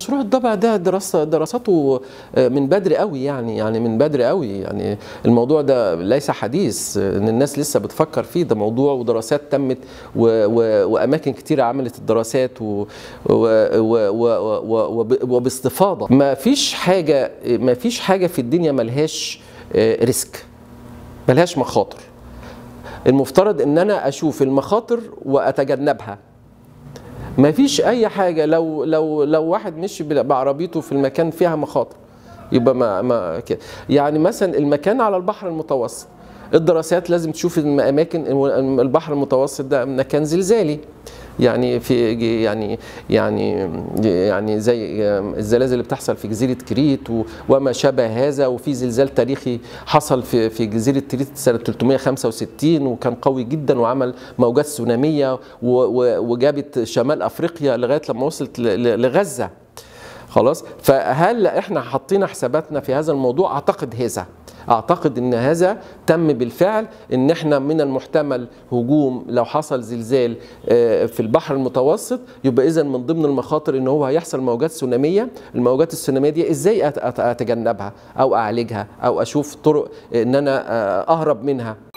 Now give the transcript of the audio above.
مشروع الضبع ده دراسه دراسته من بدري قوي يعني يعني من بدري قوي يعني الموضوع ده ليس حديث ان الناس لسه بتفكر فيه ده موضوع ودراسات تمت و و واماكن كتيره عملت الدراسات و و و و و وب- وباستفاضه ما فيش حاجه ما فيش حاجه في الدنيا ملهاش آه، ريسك ملهاش مخاطر المفترض ان انا اشوف المخاطر واتجنبها ما فيش اي حاجه لو لو لو واحد مشي بال- بعربيته في المكان فيها مخاطر يبقى ما ما كده يعني مثلا المكان على البحر المتوسط الدراسات لازم تشوف الاماكن البحر المتوسط ده مكان زلزالي يعني في يعني يعني يعني زي الزلازل اللي بتحصل في جزيره كريت و- وما شابه هذا وفي زلزال تاريخي حصل في في جزيره كريت سنه 365 وكان قوي جدا وعمل موجات سوناميه و- و- وجابت شمال افريقيا لغايه لما وصلت ل- ل- لغزه خلاص فهل احنا حطينا حساباتنا في هذا الموضوع اعتقد هذا اعتقد ان هذا تم بالفعل ان احنا من المحتمل هجوم لو حصل زلزال آه، في البحر المتوسط يبقى اذا من ضمن المخاطر ان هو هيحصل موجات سوناميه الموجات السوناميه دي ازاي أت- أت- اتجنبها او اعالجها او اشوف طرق ان انا آه، اهرب منها